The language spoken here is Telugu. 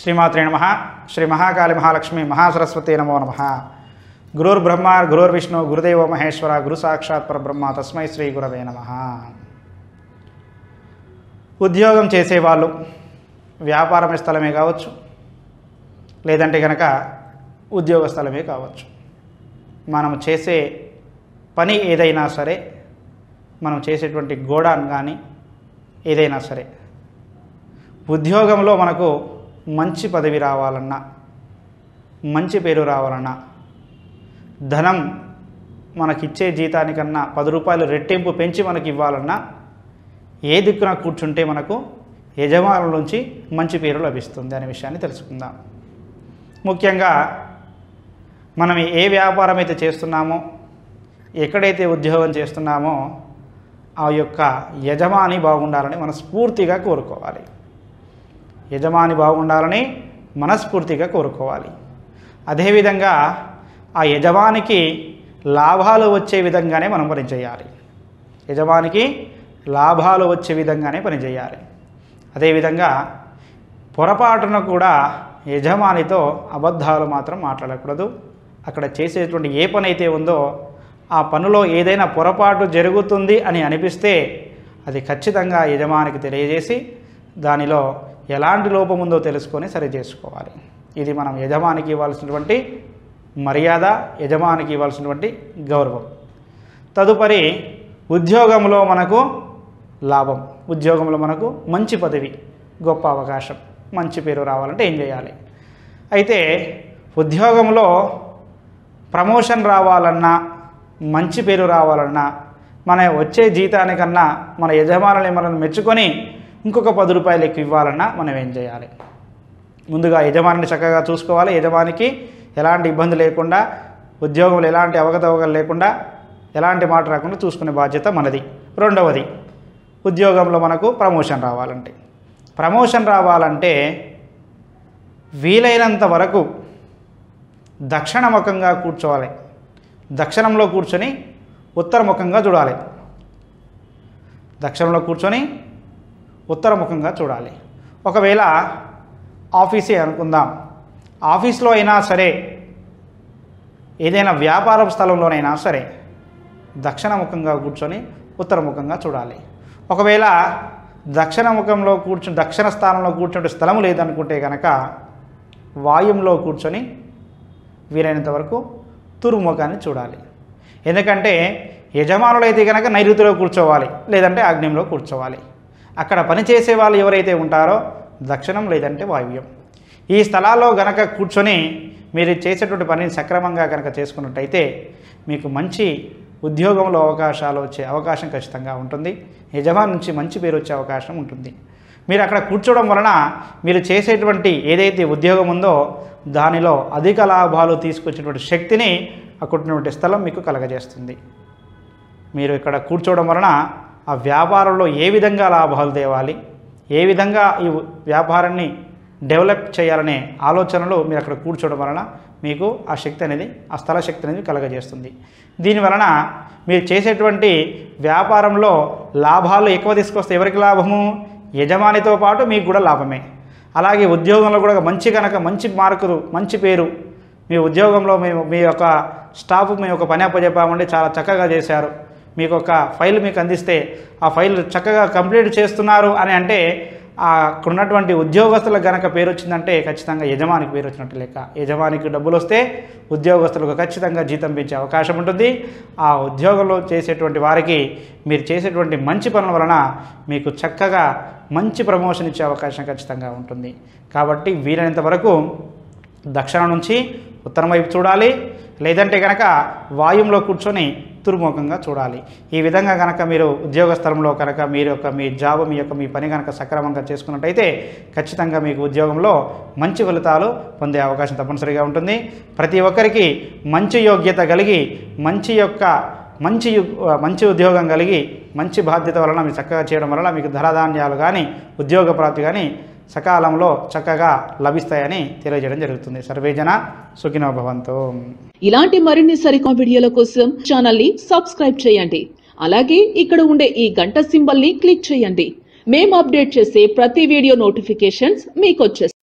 శ్రీమాత్రే నమ శ్రీ మహాకాళి మహాలక్ష్మి మహాసరస్వతి నమో నమ గురుర్బ్రహ్మ గురుర్విష్ణు గురుదేవ మహేశ్వర గురు సాక్షాత్ పరబ్రహ్మ తస్మై శ్రీ గురవే నమ ఉద్యోగం చేసేవాళ్ళు వ్యాపారం స్థలమే కావచ్చు లేదంటే కనుక ఉద్యోగ స్థలమే కావచ్చు మనం చేసే పని ఏదైనా సరే మనం చేసేటువంటి గోడాన్ కానీ ఏదైనా సరే ఉద్యోగంలో మనకు మంచి పదవి రావాలన్నా మంచి పేరు రావాలన్నా ధనం మనకిచ్చే జీతానికన్నా పది రూపాయలు రెట్టింపు పెంచి మనకి ఇవ్వాలన్నా ఏ దిక్కున కూర్చుంటే మనకు యజమానుల నుంచి మంచి పేరు లభిస్తుంది అనే విషయాన్ని తెలుసుకుందాం ముఖ్యంగా మనం ఏ వ్యాపారం అయితే చేస్తున్నామో ఎక్కడైతే ఉద్యోగం చేస్తున్నామో ఆ యొక్క యజమాని బాగుండాలని మనస్ఫూర్తిగా కోరుకోవాలి యజమాని బాగుండాలని మనస్ఫూర్తిగా కోరుకోవాలి అదేవిధంగా ఆ యజమానికి లాభాలు వచ్చే విధంగానే మనం పని చేయాలి యజమానికి లాభాలు వచ్చే విధంగానే పని చేయాలి అదేవిధంగా పొరపాటున కూడా యజమానితో అబద్ధాలు మాత్రం మాట్లాడకూడదు అక్కడ చేసేటువంటి ఏ పని అయితే ఉందో ఆ పనిలో ఏదైనా పొరపాటు జరుగుతుంది అని అనిపిస్తే అది ఖచ్చితంగా యజమానికి తెలియజేసి దానిలో ఎలాంటి లోపం ఉందో తెలుసుకొని సరి చేసుకోవాలి ఇది మనం యజమానికి ఇవ్వాల్సినటువంటి మర్యాద యజమానికి ఇవ్వాల్సినటువంటి గౌరవం తదుపరి ఉద్యోగంలో మనకు లాభం ఉద్యోగంలో మనకు మంచి పదవి గొప్ప అవకాశం మంచి పేరు రావాలంటే ఏం చేయాలి అయితే ఉద్యోగంలో ప్రమోషన్ రావాలన్నా మంచి పేరు రావాలన్నా మన వచ్చే జీతానికన్నా మన యజమానులు మనల్ని మెచ్చుకొని ఇంకొక పది రూపాయలు ఎక్కువ ఇవ్వాలన్నా మనం ఏం చేయాలి ముందుగా యజమానిని చక్కగా చూసుకోవాలి యజమానికి ఎలాంటి ఇబ్బంది లేకుండా ఉద్యోగంలో ఎలాంటి అవగతవగలు లేకుండా ఎలాంటి మాట రాకుండా చూసుకునే బాధ్యత మనది రెండవది ఉద్యోగంలో మనకు ప్రమోషన్ రావాలంటే ప్రమోషన్ రావాలంటే వీలైనంత వరకు దక్షిణముఖంగా కూర్చోవాలి దక్షిణంలో కూర్చొని ఉత్తరముఖంగా చూడాలి దక్షిణంలో కూర్చొని ఉత్తరముఖంగా చూడాలి ఒకవేళ ఆఫీసే అనుకుందాం ఆఫీస్లో అయినా సరే ఏదైనా వ్యాపార స్థలంలోనైనా సరే దక్షిణముఖంగా కూర్చొని ఉత్తరముఖంగా చూడాలి ఒకవేళ దక్షిణముఖంలో కూర్చుని దక్షిణ స్థానంలో కూర్చుంటే స్థలం లేదనుకుంటే కనుక వాయుంలో కూర్చొని వీలైనంత వరకు తురుముఖాన్ని చూడాలి ఎందుకంటే యజమానులు అయితే కనుక నైరుతిలో కూర్చోవాలి లేదంటే ఆగ్నేయంలో కూర్చోవాలి అక్కడ పనిచేసే వాళ్ళు ఎవరైతే ఉంటారో దక్షిణం లేదంటే వాయువ్యం ఈ స్థలాల్లో గనక కూర్చొని మీరు చేసేటువంటి పనిని సక్రమంగా కనుక చేసుకున్నట్టయితే మీకు మంచి ఉద్యోగంలో అవకాశాలు వచ్చే అవకాశం ఖచ్చితంగా ఉంటుంది యజమాని నుంచి మంచి పేరు వచ్చే అవకాశం ఉంటుంది మీరు అక్కడ కూర్చోవడం వలన మీరు చేసేటువంటి ఏదైతే ఉద్యోగం ఉందో దానిలో అధిక లాభాలు తీసుకొచ్చేటువంటి శక్తిని అక్కడున్నటువంటి స్థలం మీకు కలగజేస్తుంది మీరు ఇక్కడ కూర్చోవడం వలన ఆ వ్యాపారంలో ఏ విధంగా లాభాలు తేవాలి ఏ విధంగా ఈ వ్యాపారాన్ని డెవలప్ చేయాలనే ఆలోచనలో మీరు అక్కడ కూర్చోవడం వలన మీకు ఆ శక్తి అనేది ఆ స్థల శక్తి అనేది కలగజేస్తుంది దీనివలన మీరు చేసేటువంటి వ్యాపారంలో లాభాలు ఎక్కువ తీసుకొస్తే ఎవరికి లాభము యజమానితో పాటు మీకు కూడా లాభమే అలాగే ఉద్యోగంలో కూడా మంచి కనుక మంచి మార్కులు మంచి పేరు మీ ఉద్యోగంలో మేము మీ యొక్క స్టాఫ్ మేము ఒక పని అప్పచెప్పామంటే చాలా చక్కగా చేశారు మీకు ఒక ఫైల్ మీకు అందిస్తే ఆ ఫైల్ చక్కగా కంప్లీట్ చేస్తున్నారు అని అంటే ఆ అక్కడ ఉన్నటువంటి ఉద్యోగస్తులకు గనక పేరు వచ్చిందంటే ఖచ్చితంగా యజమానికి పేరు వచ్చినట్టు లెక్క యజమానికి డబ్బులు వస్తే ఉద్యోగస్తులకు ఖచ్చితంగా జీతం పెంచే అవకాశం ఉంటుంది ఆ ఉద్యోగంలో చేసేటువంటి వారికి మీరు చేసేటువంటి మంచి పనుల వలన మీకు చక్కగా మంచి ప్రమోషన్ ఇచ్చే అవకాశం ఖచ్చితంగా ఉంటుంది కాబట్టి వీలైనంత వరకు దక్షిణం నుంచి ఉత్తరం వైపు చూడాలి లేదంటే కనుక వాయుంలో కూర్చొని తురుముఖంగా చూడాలి ఈ విధంగా కనుక మీరు ఉద్యోగ స్థలంలో కనుక మీరు యొక్క మీ జాబ్ మీ యొక్క మీ పని కనుక సక్రమంగా చేసుకున్నట్టయితే ఖచ్చితంగా మీకు ఉద్యోగంలో మంచి ఫలితాలు పొందే అవకాశం తప్పనిసరిగా ఉంటుంది ప్రతి ఒక్కరికి మంచి యోగ్యత కలిగి మంచి యొక్క మంచి యు- మంచి ఉద్యోగం కలిగి మంచి బాధ్యత వలన మీరు చక్కగా చేయడం వలన మీకు ధనధాన్యాలు కానీ ఉద్యోగ ప్రాప్తి కానీ సకాలంలో చక్కగా లభిస్తాయని తెలియజేయడం జరుగుతుంది సర్వేజన సుఖినో భవంతు ఇలాంటి మరిన్ని సరికొత్త వీడియోల కోసం ఛానల్ ని సబ్స్క్రైబ్ చేయండి అలాగే ఇక్కడ ఉండే ఈ గంట సింబల్ ని క్లిక్ చేయండి మేము అప్డేట్ చేసే ప్రతి వీడియో నోటిఫికేషన్స్ మీకు